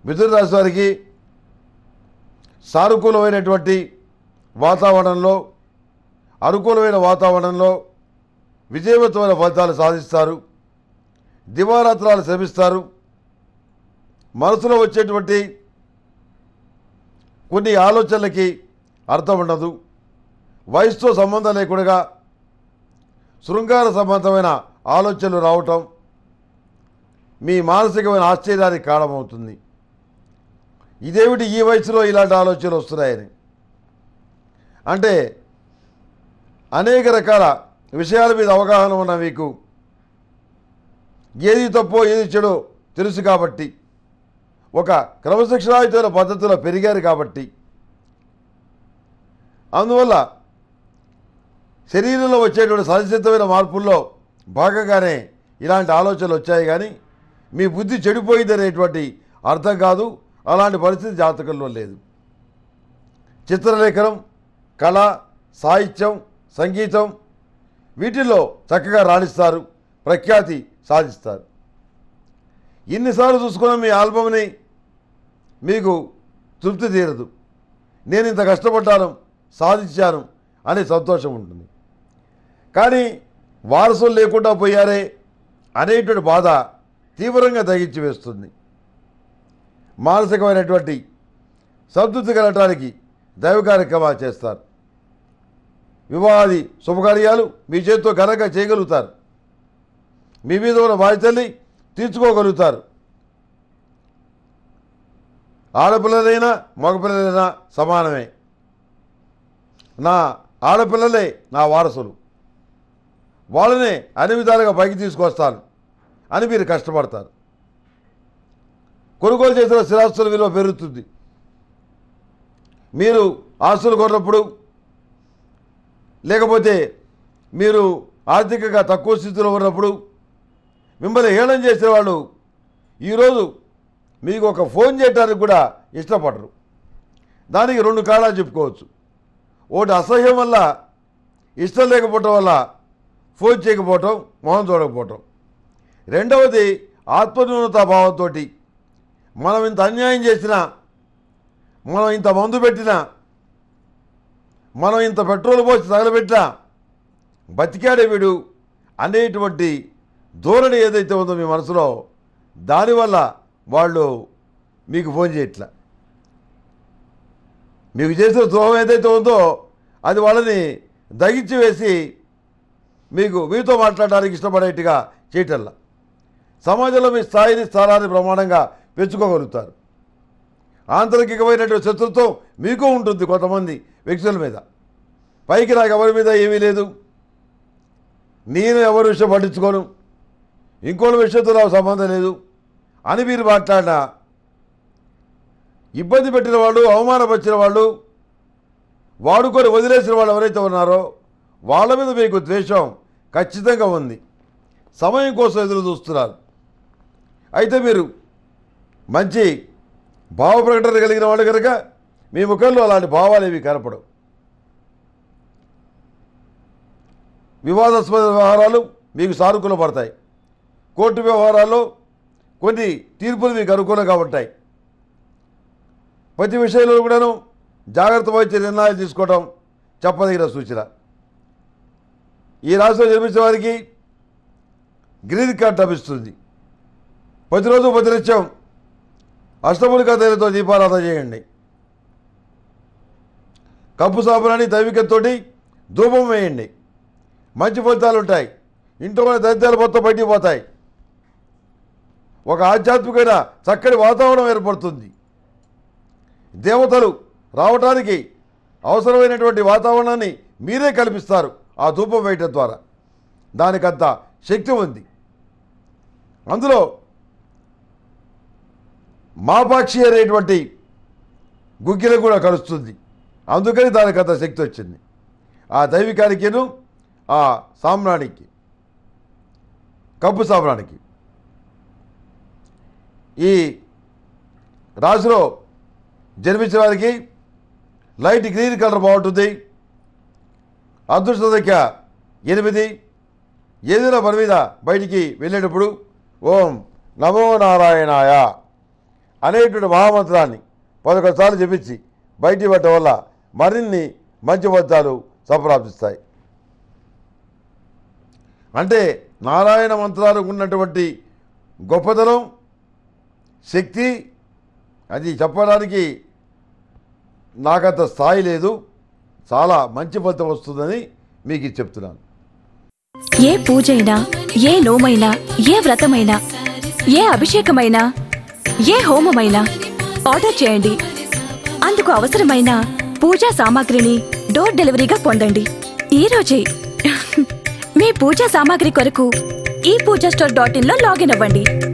మిథున రాశి వారికి సానుకూలమైనటువంటి వాతావరణంలో అనుకూలమైన వాతావరణంలో విజయవంతమైన ఫలితాలు సాధిస్తారు దివారాత్రాలు శ్రమిస్తారు మనసులో వచ్చేటువంటి కొన్ని ఆలోచనలకి అర్థం ఉండదు వయసుతో సంబంధం లేకుండా శృంగార సంబంధమైన ఆలోచనలు రావటం మీ మానసికమైన ఆశ్చర్యానికి కారణమవుతుంది ఇదేమిటి ఈ వయసులో ఇలాంటి ఆలోచనలు వస్తున్నాయని అంటే అనేక రకాల విషయాల మీద అవగాహన ఉన్న మీకు ఏది తప్పో ఏది చెడో తెలుసు కాబట్టి ఒక క్రమశిక్షణాయుతమైన పద్ధతిలో పెరిగారు కాబట్టి అందువల్ల శరీరంలో వచ్చేటువంటి సహజసిద్ధమైన మార్పుల్లో భాగంగానే ఇలాంటి ఆలోచనలు వచ్చాయి కానీ మీ బుద్ధి చెడిపోయిందనేటువంటి అర్థం కాదు అలాంటి పరిస్థితి జాతకంలో లేదు చిత్రలేఖనం కళ సాహిత్యం సంగీతం వీటిల్లో చక్కగా రాణిస్తారు ప్రఖ్యాతి సాధిస్తారు ఇన్నిసార్లు చూసుకున్న మీ ఆల్బమ్ని మీకు తృప్తి తీరదు నేను ఇంత కష్టపడ్డాను సాధించాను అనే సంతోషం ఉంటుంది కానీ వారసులు లేకుండా పోయారే అనేటువంటి బాధ తీవ్రంగా తగ్గించి వేస్తుంది మానసికమైనటువంటి సంతృప్తి కలగటానికి దైవ కార్యక్రమాలు చేస్తారు వివాహాది శుభకార్యాలు మీ చేతితో ఘనంగా చేయగలుగుతారు మీ మీద ఉన్న బాధ్యతల్ని తీర్చుకోగలుగుతారు ఆడపిల్లలైనా మగపిల్లలైనా సమానమే నా ఆడపిల్లలే నా వారసులు వాళ్ళనే అన్ని విధాలుగా పైకి తీసుకొస్తాను అని మీరు కష్టపడతారు కొనుగోలు చేసిన స్థిరాస్తుల విలువ పెరుగుతుంది మీరు ఆస్తులు కొన్నప్పుడు లేకపోతే మీరు ఆర్థికంగా తక్కువ స్థితిలో ఉన్నప్పుడు మిమ్మల్ని హేళన చేసే వాళ్ళు ఈరోజు మీకు ఒక ఫోన్ చేయడానికి కూడా ఇష్టపడరు దానికి రెండు కారణాలు చెప్పుకోవచ్చు ఒకటి అసహ్యం వల్ల ఇష్టం లేకపోవటం వల్ల ఫోన్ చేయకపోవటం మొహం చూడకపోవటం రెండవది ఆత్మన్యూనతా భావంతో మనం ఇంత అన్యాయం చేసినా మనం ఇంత మందు పెట్టినా మనం ఇంత పెట్రోల్ పోసి తగలబెట్టినా బతికాడే వీడు అనేటువంటి ధోరణి ఏదైతే ఉందో మీ మనసులో దానివల్ల వాళ్ళు మీకు ఫోన్ చేయట్లా మీకు చేసిన ద్రోహం ఏదైతే ఉందో అది వాళ్ళని దగించి వేసి మీకు మీతో మాట్లాడడానికి ఇష్టపడేట్టుగా చేయటల్లా సమాజంలో మీ స్థాయిని స్థానాన్ని ప్రమాణంగా పెంచుకోగలుగుతారు ఆంతరికమైనటువంటి శత్రుత్వం మీకు ఉంటుంది కొంతమంది వ్యక్తుల మీద పైకి నాకు ఎవరి మీద ఏమీ లేదు నేను ఎవరి విషయం పట్టించుకోను ఇంకోటి విషయంతో నాకు సంబంధం లేదు అని మీరు మాట్లాడినా ఇబ్బంది పెట్టిన వాళ్ళు అవమానపరిచిన వాళ్ళు వాడుకొని వదిలేసిన వాళ్ళు ఎవరైతే ఉన్నారో వాళ్ళ మీద మీకు ద్వేషం ఖచ్చితంగా ఉంది సమయం కోసం ఎదురు చూస్తున్నారు అయితే మీరు మంచి భావ ప్రకటన కలిగిన వాళ్ళు కనుక మీ ముఖంలో అలాంటి భావాలు ఏవి కనపడవు వివాదాస్పద వ్యవహారాలు మీకు సానుకూల పడతాయి కోర్టు వ్యవహారాల్లో కొన్ని తీర్పులు మీకు అనుకూలంగా ఉంటాయి ప్రతి విషయంలో కూడాను జాగ్రత్త వహించే నిర్ణయాలు తీసుకోవడం చెప్పదగిన సూచన ఈ రాశిలో జన్మించిన వారికి గ్రీన్ కార్డ్ లభిస్తుంది ప్రతిరోజు ప్రతినిత్యం అష్టములిక తైలతో దీపారాధన చేయండి కప్పు సాబునాన్ని దైవికంతో ధూపం వేయండి మంచి ఫలితాలు ఉంటాయి ఇంట్లో ఉన్న దరిద్రాలు మొత్తం బయటికి పోతాయి ఒక ఆధ్యాత్మికమైన చక్కటి వాతావరణం ఏర్పడుతుంది దేవతలు రావటానికి అవసరమైనటువంటి వాతావరణాన్ని మీరే కల్పిస్తారు ఆ ధూపం వేయటం ద్వారా దానికంత శక్తి ఉంది అందులో మాపాక్షి అనేటువంటి గుగ్గిల కూడా కలుస్తుంది అందుకని దానికి అంత శక్తి వచ్చింది ఆ దైవికానికిను ఆ సామ్రాణికి కప్పు సామ్రాణికి ఈ రాశిలో జన్మించిన వారికి లైట్ గ్రీన్ కలర్ బాగుంటుంది అదృష్ట సంఖ్య ఎనిమిది ఏదైనా పని మీద బయటికి వెళ్ళేటప్పుడు ఓం నమో నారాయణాయ అనేటువంటి మహామంత్రాన్ని పదకొండు సార్లు చెప్పించి బయటికి పెట్టడం వల్ల మరిన్ని మంచి ఫలితాలు సంప్రాప్తిస్తాయి అంటే నారాయణ మంత్రాలకు ఉన్నటువంటి గొప్పతనం శక్తి అది చెప్పడానికి నాకంత స్థాయి లేదు చాలా మంచి ఫలితం వస్తుందని మీకు ఇది చెప్తున్నాను ఏ పూజైనా ఏ నోమైనా ఏ వ్రతమైనా ఏ అభిషేకమైనా ఏ హోమమైనా ఆర్డర్ చేయండి అందుకు అవసరమైన పూజా సామాగ్రిని డోర్ డెలివరీగా పొందండి ఈ రోజే మీ పూజా సామాగ్రి కొరకు ఈ పూజా స్టోర్ డాట్ ఇన్ లో లాగిన్ అవ్వండి